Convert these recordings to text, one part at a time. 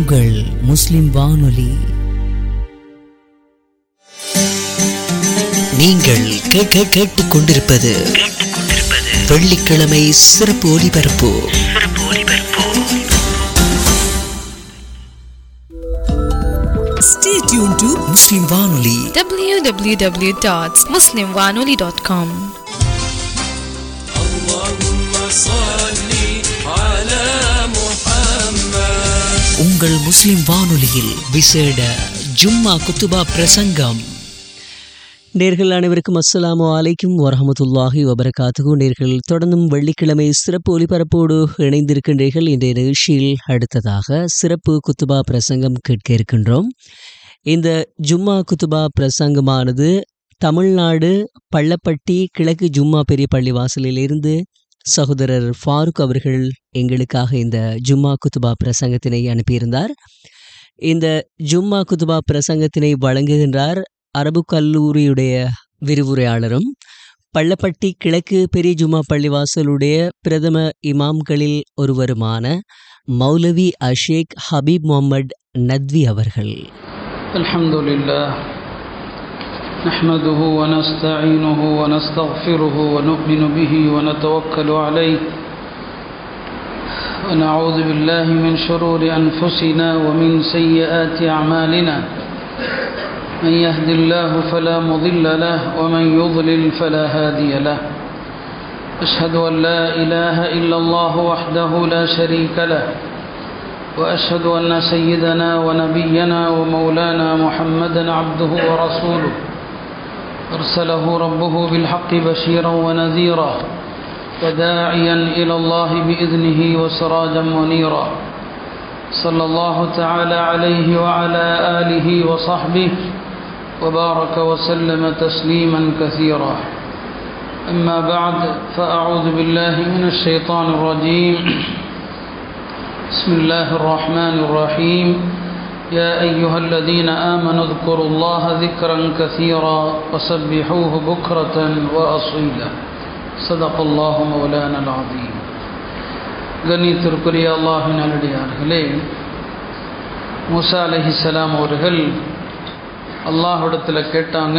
உங்கள் முஸ்லிம் வானொலி நீங்கள் கேட்க கேட்டுக் கொண்டிருப்பது வெள்ளிக்கிழமை சிறப்பு ஒலிபரப்பு Stay tuned to முஸ்லிம் வானொலி www.muslimwanoli.com உங்கள் முஸ்லிம் வானொலியில் விசேட ஜும்மா குத்துபா பிரசங்கம் நேர்கள் அனைவருக்கும் அஸ்ஸலாமு அலைக்கும் வரஹமத்துல்லாஹி வபரகாத்துகு நேர்கள் தொடர்ந்தும் வெள்ளிக்கிழமை சிறப்பு ஒலிபரப்போடு இணைந்திருக்கின்றீர்கள் இன்றைய நிகழ்ச்சியில் அடுத்ததாக சிறப்பு குத்துபா பிரசங்கம் கேட்க இருக்கின்றோம் இந்த ஜும்மா குத்துபா பிரசங்கமானது தமிழ்நாடு பள்ளப்பட்டி கிழக்கு ஜும்மா பெரிய பள்ளி வாசலிலிருந்து சகோதரர் ஃபாரூக் அவர்கள் எங்களுக்காக இந்த ஜும்மா குத்துபா பிரசங்கத்தினை அனுப்பியிருந்தார் இந்த ஜும்மா குத்துபா பிரசங்கத்தினை வழங்குகின்றார் அரபு கல்லூரியுடைய விரிவுரையாளரும் பள்ளப்பட்டி கிழக்கு பெரிய ஜும்மா பள்ளிவாசலுடைய பிரதம இமாம்களில் ஒருவருமான மௌலவி அஷேக் ஹபீப் முகமது நத்வி அவர்கள் الحمد لله نحمده ونستعينه ونستغفره ونؤمن به ونتوكل عليه ونعوذ بالله من شرور أنفسنا ومن سيئات أعمالنا من يهد الله فلا مضل له ومن يضلل فلا هادي له أشهد أن لا إله إلا الله وحده لا شريك له واشهد ان سيدنا ونبينا ومولانا محمدا عبده ورسوله ارسله ربه بالحق بشيرا ونذيرا وداعيا الى الله باذنه وسراجا منيرا صلى الله تعالى عليه وعلى اله وصحبه وبارك وسلم تسليما كثيرا اما بعد فاعوذ بالله من الشيطان الرجيم بسم الله الرحمن الرحيم يا أيها الذين آمنوا اذكروا الله ذكرا كثيرا وسبحوه بكرة وأصيلا صدق الله مولانا العظيم கண்ணியத்திற்குரிய அல்லாஹின் நல்லடியார்களே மூசா அலஹிசலாம் அவர்கள் அல்லாஹிடத்தில் கேட்டாங்க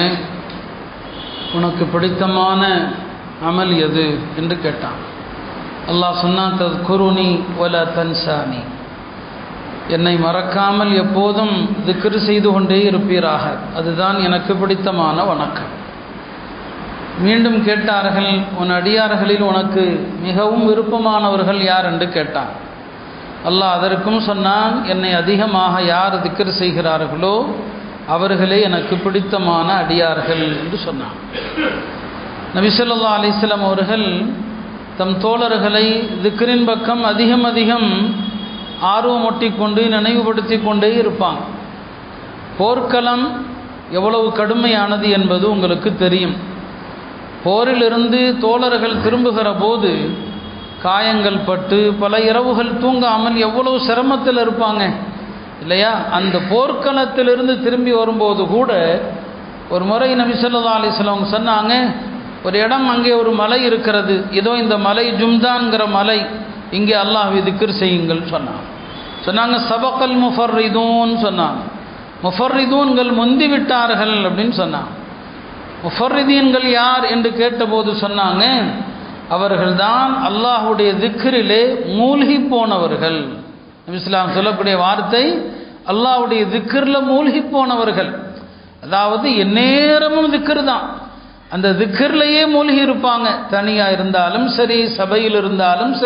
உனக்கு பிடித்தமான அமல் எது என்று கேட்டான் அல்லாஹ் சொன்னான் தத் குருணி வல தன்சானி என்னை மறக்காமல் எப்போதும் திக்ரு செய்து கொண்டே இருப்பீராக அதுதான் எனக்கு பிடித்தமான வணக்கம் மீண்டும் கேட்டார்கள் உன் அடியார்களில் உனக்கு மிகவும் விருப்பமானவர்கள் யார் என்று கேட்டான் அல்லாஹ் அதற்கும் சொன்னான் என்னை அதிகமாக யார் திக்ரு செய்கிறார்களோ அவர்களே எனக்கு பிடித்தமான அடியார்கள் என்று சொன்னான் நபிசல்லா அலிஸ்லாம் அவர்கள் தம் தோழர்களை திக்ரின் பக்கம் அதிகம் அதிகம் ஆர்வமூட்டி கொண்டு நினைவுபடுத்தி கொண்டே இருப்பாங்க போர்க்களம் எவ்வளவு கடுமையானது என்பது உங்களுக்கு தெரியும் போரிலிருந்து தோழர்கள் திரும்புகிற போது காயங்கள் பட்டு பல இரவுகள் தூங்காமல் எவ்வளவு சிரமத்தில் இருப்பாங்க இல்லையா அந்த போர்க்களத்திலிருந்து திரும்பி வரும்போது கூட ஒரு முறை நபிசல்லா அலிஸ்லாம் சொன்னாங்க ஒரு இடம் அங்கே ஒரு மலை இருக்கிறது இதோ இந்த மலை ஜும்தான்கிற மலை இங்கே அல்லாஹ் திக்ர் செய்யுங்கள் சொன்னாங்க சொன்னாங்க சபக்கல் முஃபர்ரிதூன் சொன்னாங்க முஃபர்ரிதூன்கள் முந்தி விட்டார்கள் அப்படின்னு சொன்னாங்க முஃபர்ரிதீன்கள் யார் என்று கேட்டபோது சொன்னாங்க அவர்கள்தான் அல்லாஹுடைய திக்ரிலே மூழ்கி போனவர்கள் இஸ்லாம் சொல்லக்கூடிய வார்த்தை அல்லாஹுடைய திக்ரில் மூழ்கி போனவர்கள் அதாவது எந்நேரமும் திக்ரு தான் அந்த திக்கர்லையே மூழ்கி இருப்பாங்க தனியாக இருந்தாலும் சரி சபையில் இருந்தாலும் சரி